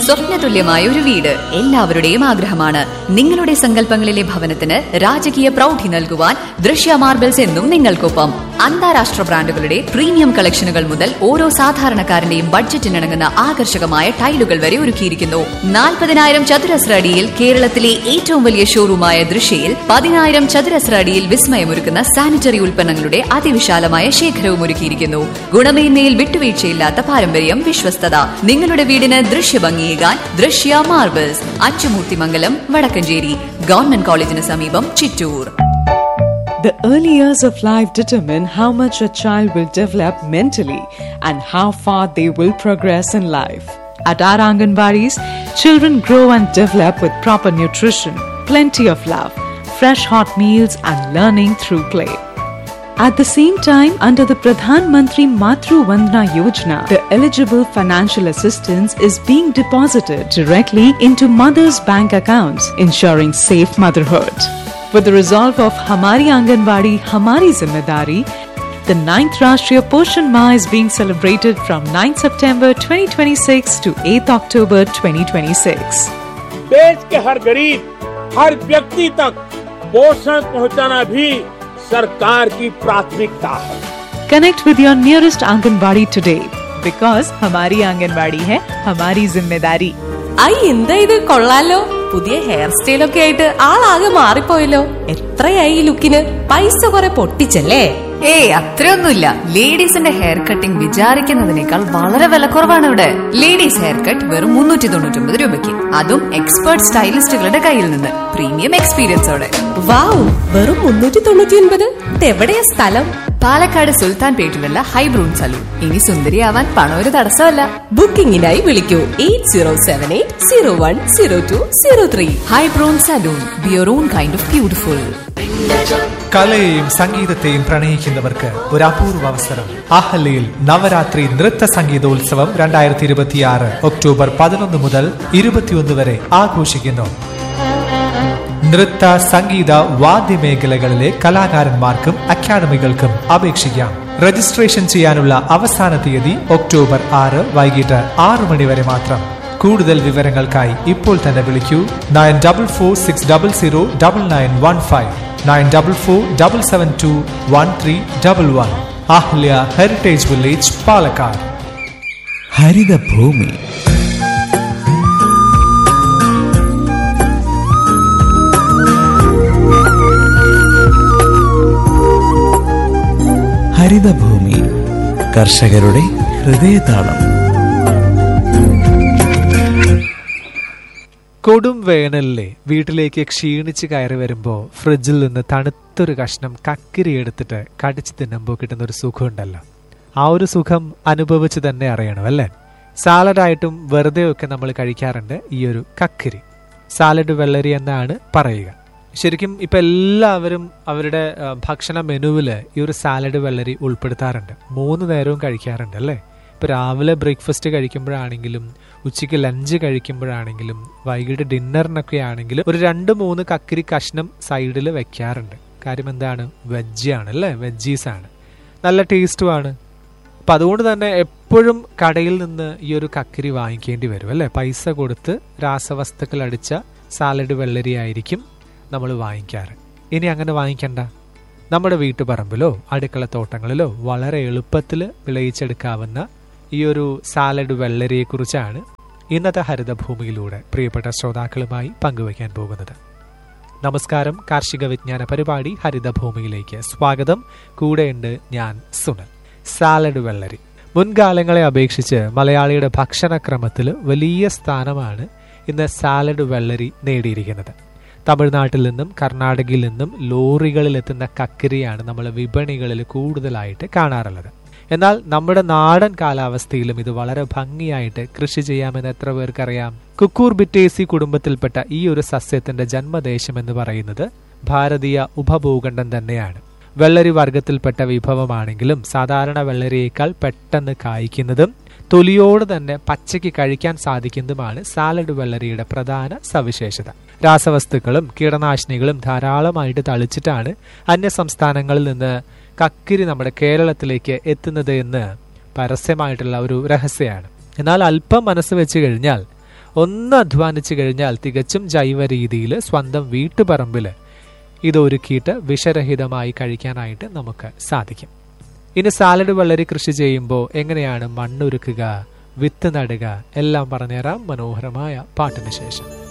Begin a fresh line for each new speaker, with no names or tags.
സ്വപ്നതുല്യമായ ഒരു വീട് എല്ലാവരുടെയും ആഗ്രഹമാണ് നിങ്ങളുടെ സങ്കല്പങ്ങളിലെ ഭവനത്തിന് രാജകീയ പ്രൗഢി നൽകുവാൻ ദൃശ്യ മാർബിൾസ് എന്നും നിങ്ങൾക്കൊപ്പം അന്താരാഷ്ട്ര ബ്രാൻഡുകളുടെ പ്രീമിയം കളക്ഷനുകൾ മുതൽ ഓരോ സാധാരണക്കാരന്റെയും ബഡ്ജറ്റിനിണങ്ങുന്ന ആകർഷകമായ ടൈലുകൾ വരെ ഒരുക്കിയിരിക്കുന്നു നാൽപ്പതിനായിരം ചതുരശ്ര അടിയിൽ കേരളത്തിലെ ഏറ്റവും വലിയ ഷോറൂമായ ദൃശ്യയിൽ പതിനായിരം ചതുരശ്ര അടിയിൽ വിസ്മയമൊരുക്കുന്ന സാനിറ്ററി ഉൽപ്പന്നങ്ങളുടെ അതിവിശാലമായ ശേഖരവും ഒരുക്കിയിരിക്കുന്നു ഗുണമേന്മയിൽ വിട്ടുവീഴ്ചയില്ലാത്ത പാരമ്പര്യം വിശ്വസ്തത നിങ്ങളുടെ വീടിന് ദൃശ്യഭംഗിയേകാൻ ദൃശ്യ മാർബിൾസ് അച്ചുമൂർത്തിമംഗലം വടക്കഞ്ചേരി ഗവൺമെന്റ് കോളേജിന് സമീപം Chittur
The early years of life determine how much a child will develop mentally and how far they will progress in life. At our Anganwadis, children grow and develop with proper nutrition, plenty of love, fresh hot meals, and learning through play. At the same time, under the Pradhan Mantri Matru Vandana Yojana, the eligible financial assistance is being deposited directly into mothers' bank accounts, ensuring safe motherhood. With the resolve of Hamari Anganwadi, Hamari Zimmedari, the 9th Rashtriya Poshan Ma is being celebrated from 9 September 2026 to 8 October 2026.
देश के हर गरीब हर व्यक्ति तक पोषण पहुंचाना भी सरकार की प्राथमिकता है
Connect with your nearest Anganwadi today because Hamari Anganwadi hai Hamari Zimmedari.
ഐ എന്താ ഇത് കൊള്ളാലോ പുതിയ ഹെയർ സ്റ്റൈലൊക്കെ ആയിട്ട് ആളാകെ മാറിപ്പോയല്ലോ എത്രയായി ഈ ലുക്കിന് പൈസ കുറെ പൊട്ടിച്ചല്ലേ
ഏയ് അത്രയൊന്നുമില്ല ലേഡീസിന്റെ ഹെയർ കട്ടിംഗ് വിചാരിക്കുന്നതിനേക്കാൾ വളരെ വിലക്കുറവാണ് ഇവിടെ ലേഡീസ് ഹെയർ കട്ട് വെറും മുന്നൂറ്റി തൊണ്ണൂറ്റി ഒമ്പത് രൂപയ്ക്ക് അതും എക്സ്പേർട്ട് സ്റ്റൈലിസ്റ്റുകളുടെ കയ്യിൽ നിന്ന് പ്രീമിയം എക്സ്പീരിയൻസോടെ
വാവ് വെറും മുന്നൂറ്റി തൊണ്ണൂറ്റി ഒൻപത് ഇതെവിടെയാ സ്ഥലം
പാലക്കാട് സുൽത്താൻ പേട്ടിലുള്ള ഹൈബ്രൂൺ സലൂൺ ഇനി സുന്ദരിയാവാൻ പണം ഒരു തടസ്സമല്ല
ബുക്കിംഗിനായി വിളിക്കൂ eight zero seven eight zero one zero two zero three
ഹൈബ്രൂൺ salon beer on kind of beautiful
കലയെയും സംഗീതത്തെയും പ്രണയിക്കുന്നവർക്ക് ഒരു അപൂർവ അവസരം അഹല്യയിൽ നവരാത്രി നൃത്ത സംഗീതോത്സവം രണ്ടായിരത്തി ഇരുപത്തിയാറ് ഒക്ടോബർ പതിനൊന്ന് മുതൽ ഇരുപത്തിയൊന്ന് വരെ ആഘോഷിക്കുന്നു നൃത്ത സംഗീത വാദ്യമേഖലകളിലെ കലാകാരന്മാർക്കും അക്കാദമികൾക്കും അപേക്ഷിക്കാം രജിസ്ട്രേഷൻ ചെയ്യാനുള്ള അവസാന തീയതി ഒക്ടോബർ ആറ് വൈകിട്ട് ആറ് മണി വരെ മാത്രം കൂടുതൽ വിവരങ്ങൾക്കായി ഇപ്പോൾ തന്നെ വിളിക്കൂ nine double four six double zero double nine one five nine double four double seven two one three double one Ahalya heritage village Palakkad
Harithabhoomi Harithabhoomi കർഷകരുടെ ഹൃദയതാളം
കൊടും വേനലിലെ വീട്ടിലേക്ക് ക്ഷീണിച്ച് കയറി വരുമ്പോൾ ഫ്രിഡ്ജിൽ നിന്ന് തണുത്തൊരു കഷ്ണം കക്കിരി എടുത്തിട്ട് കടിച്ച് തിന്നുമ്പോൾ കിട്ടുന്ന ഒരു സുഖമുണ്ടല്ലോ ആ ഒരു സുഖം അനുഭവിച്ച് തന്നെ അറിയണം അല്ലേ സാലഡായിട്ടും വെറുതെ ഒക്കെ നമ്മൾ കഴിക്കാറുണ്ട് ഈ ഒരു കക്കിരി സാലഡ് വെള്ളരി എന്നാണ് പറയുക ശരിക്കും ഇപ്പം എല്ലാവരും അവരുടെ ആ, ഭക്ഷണ മെനുവിൽ ഈ ഒരു സാലഡ് വെള്ളരി ഉൾപ്പെടുത്താറുണ്ട് മൂന്ന് നേരവും കഴിക്കാറുണ്ട് അല്ലേ ഇപ്പം രാവിലെ ബ്രേക്ക്ഫാസ്റ്റ് കഴിക്കുമ്പോഴാണെങ്കിലും ഉച്ചയ്ക്ക് ലഞ്ച് കഴിക്കുമ്പോഴാണെങ്കിലും വൈകിട്ട് ഡിന്നറിനൊക്കെ ആണെങ്കിലും ഒരു രണ്ട് മൂന്ന് കക്കിരി കഷ്ണം സൈഡിൽ വെക്കാറുണ്ട് കാര്യം എന്താണ് വെജ് അല്ലേ വെജീസ് ആണ് നല്ല ടേസ്റ്റുമാണ് അപ്പം അതുകൊണ്ട് തന്നെ എപ്പോഴും കടയിൽ നിന്ന് ഈ ഒരു കക്കിരി വാങ്ങിക്കേണ്ടി വരും അല്ലേ പൈസ കൊടുത്ത് രാസവസ്തുക്കൾ അടിച്ച സാലഡ് വെള്ളരി ആയിരിക്കും നമ്മൾ വാങ്ങിക്കാറ് ഇനി അങ്ങനെ വാങ്ങിക്കണ്ട നമ്മുടെ വീട്ടുപറമ്പിലോ അടുക്കളത്തോട്ടങ്ങളിലോ വളരെ എളുപ്പത്തിൽ വിളയിച്ചെടുക്കാവുന്ന ഈ ഒരു സാലഡ് വെള്ളരിയെക്കുറിച്ചാണ് ഇന്നത്തെ ഹരിതഭൂമിയിലൂടെ പ്രിയപ്പെട്ട ശ്രോതാക്കളുമായി പങ്കുവയ്ക്കാൻ പോകുന്നത് നമസ്കാരം കാർഷിക വിജ്ഞാന പരിപാടി ഹരിതഭൂമിയിലേക്ക് സ്വാഗതം കൂടെയുണ്ട് ഞാൻ സുനൽ സാലഡ് വെള്ളരി മുൻകാലങ്ങളെ അപേക്ഷിച്ച് മലയാളിയുടെ ഭക്ഷണക്രമത്തിൽ വലിയ സ്ഥാനമാണ് ഇന്ന് സാലഡ് വെള്ളരി നേടിയിരിക്കുന്നത് തമിഴ്നാട്ടിൽ നിന്നും കർണാടകയിൽ നിന്നും ലോറികളിൽ എത്തുന്ന കക്കരിയാണ് നമ്മൾ വിപണികളിൽ കൂടുതലായിട്ട് കാണാറുള്ളത് എന്നാൽ നമ്മുടെ നാടൻ കാലാവസ്ഥയിലും ഇത് വളരെ ഭംഗിയായിട്ട് കൃഷി ചെയ്യാമെന്ന് എത്ര പേർക്കറിയാം കുക്കൂർ ബിറ്റേസി കുടുംബത്തിൽപ്പെട്ട ഈ ഒരു സസ്യത്തിന്റെ ജന്മദേശം എന്ന് പറയുന്നത് ഭാരതീയ ഉപഭൂഖണ്ഡം തന്നെയാണ് വെള്ളരി വർഗത്തിൽപ്പെട്ട വിഭവമാണെങ്കിലും സാധാരണ വെള്ളരിയേക്കാൾ പെട്ടെന്ന് കായ്ക്കുന്നതും തൊലിയോട് തന്നെ പച്ചയ്ക്ക് കഴിക്കാൻ സാധിക്കുന്നതുമാണ് സാലഡ് വെള്ളരിയുടെ പ്രധാന സവിശേഷത രാസവസ്തുക്കളും കീടനാശിനികളും ധാരാളമായിട്ട് തളിച്ചിട്ടാണ് അന്യ സംസ്ഥാനങ്ങളിൽ നിന്ന് കക്കിരി നമ്മുടെ കേരളത്തിലേക്ക് എത്തുന്നത് എന്ന് പരസ്യമായിട്ടുള്ള ഒരു രഹസ്യമാണ് എന്നാൽ അല്പം മനസ്സ് വെച്ച് കഴിഞ്ഞാൽ ഒന്ന് അധ്വാനിച്ചു കഴിഞ്ഞാൽ തികച്ചും ജൈവ രീതിയിൽ സ്വന്തം വീട്ടുപറമ്പിൽ ഇത് ഒരുക്കിയിട്ട് വിഷരഹിതമായി കഴിക്കാനായിട്ട് നമുക്ക് സാധിക്കും ഇനി സാലഡ് വെള്ളരി കൃഷി ചെയ്യുമ്പോൾ എങ്ങനെയാണ് മണ്ണൊരുക്കുക വിത്ത് നടുക എല്ലാം പറഞ്ഞുതരാം മനോഹരമായ പാട്ടിന് ശേഷം